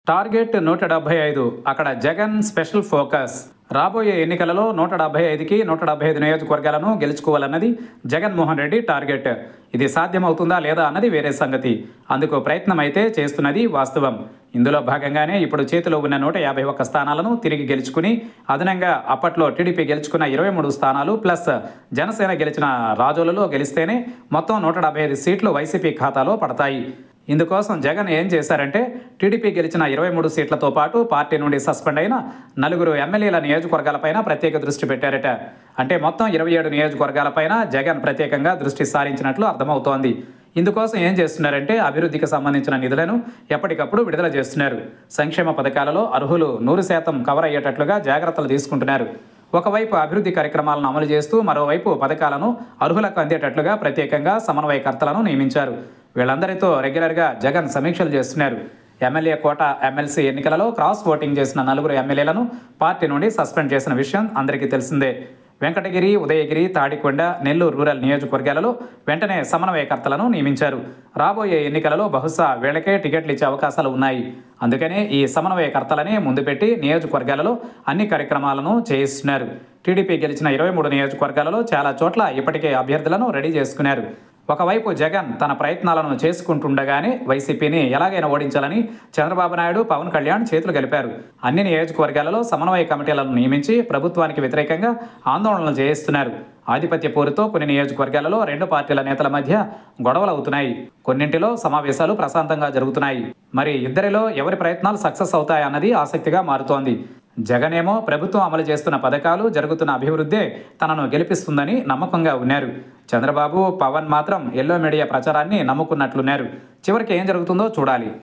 target నూట డెబ్బై ఐదు అక్కడ జగన్ స్పెషల్ ఫోకస్ రాబోయే ఎన్నికలలో నూట డెబ్బై ఐదుకి నూట డెబ్బై ఐదు నియోజకవర్గాలను గెలుచుకోవాలన్నది జగన్మోహన్ రెడ్డి టార్గెట్ ఇది సాధ్యమవుతుందా లేదా అన్నది వేరే సంగతి అందుకు ప్రయత్నం అయితే చేస్తున్నది వాస్తవం ఇందులో భాగంగానే ఇప్పుడు చేతిలో ఉన్న నూట యాభై ఒక్క స్థానాలను తిరిగి గెలుచుకుని అదనంగా అప్పట్లో టీడీపీ గెలుచుకున్న ఇరవై మూడు స్థానాలు ప్లస్ జనసేన గెలిచిన రాజోలలో గెలిస్తేనే మొత్తం నూట డెబ్బై ఐదు సీట్లు వైసీపీ ఖాతాలో పడతాయి ఇందుకోసం జగన్ ఏం చేశారంటే టీడీపీ గెలిచిన ఇరవై మూడు సీట్లతో పాటు పార్టీ నుండి సస్పెండ్ అయిన నలుగురు ఎమ్మెల్యేల నియోజకవర్గాలపైన ప్రత్యేక దృష్టి పెట్టారట అంటే మొత్తం ఇరవై ఏడు నియోజకవర్గాలపైన జగన్ ప్రత్యేకంగా దృష్టి సారించినట్లు అర్థమవుతోంది ఇందుకోసం ఏం చేస్తున్నారంటే అభివృద్ధికి సంబంధించిన నిధులను ఎప్పటికప్పుడు విడుదల చేస్తున్నారు సంక్షేమ పథకాలలో అర్హులు నూరు శాతం కవర్ అయ్యేటట్లుగా జాగ్రత్తలు తీసుకుంటున్నారు ఒకవైపు అభివృద్ధి కార్యక్రమాలను అమలు చేస్తూ మరోవైపు పథకాలను అర్హులకు అందేటట్లుగా ప్రత్యేకంగా సమన్వయకర్తలను నియమించారు వీళ్ళందరితో రెగ్యులర్గా జగన్ సమీక్షలు చేస్తున్నారు ఎమ్మెల్యే కోట ఎమ్మెల్సీ ఎన్నికలలో క్రాస్ ఓటింగ్ చేసిన నలుగురు ఎమ్మెల్యేలను పార్టీ నుండి సస్పెండ్ చేసిన విషయం అందరికీ తెలిసిందే వెంకటగిరి ఉదయగిరి తాడికొండ నెల్లూరు రూరల్ నియోజకవర్గాలలో వెంటనే సమన్వయకర్తలను నియమించారు రాబోయే ఎన్నికలలో బహుశా వీళ్ళకే టికెట్లు ఇచ్చే అవకాశాలు ఉన్నాయి అందుకనే ఈ సమన్వయకర్తలనే ముందు పెట్టి నియోజకవర్గాలలో అన్ని కార్యక్రమాలను చేయిస్తున్నారు టీడీపీ గెలిచిన ఇరవై మూడు నియోజకవర్గాలలో చాలా చోట్ల ఇప్పటికే అభ్యర్థులను రెడీ చేసుకున్నారు ఒకవైపు జగన్ తన ప్రయత్నాలను చేసుకుంటుండగానే వైసీపీని ఎలాగైనా ఓడించాలని చంద్రబాబు నాయుడు పవన్ కళ్యాణ్ చేతులు కలిపారు అన్ని నియోజకవర్గాలలో సమన్వయ కమిటీలను నియమించి ప్రభుత్వానికి వ్యతిరేకంగా ఆందోళనలు చేయిస్తున్నారు ఆధిపత్య పోరుతో కొన్ని నియోజకవర్గాలలో రెండు పార్టీల నేతల మధ్య గొడవలు అవుతున్నాయి కొన్నింటిలో సమావేశాలు ప్రశాంతంగా జరుగుతున్నాయి మరి ఇద్దరిలో ఎవరి ప్రయత్నాలు సక్సెస్ అవుతాయన్నది ఆసక్తిగా మారుతోంది జగనేమో ప్రభుత్వం అమలు చేస్తున్న పథకాలు జరుగుతున్న అభివృద్ధే తనను గెలిపిస్తుందని నమ్మకంగా ఉన్నారు చంద్రబాబు పవన్ మాత్రం ఎల్లో మీడియా ప్రచారాన్ని నమ్ముకున్నట్లున్నారు చివరికి ఏం జరుగుతుందో చూడాలి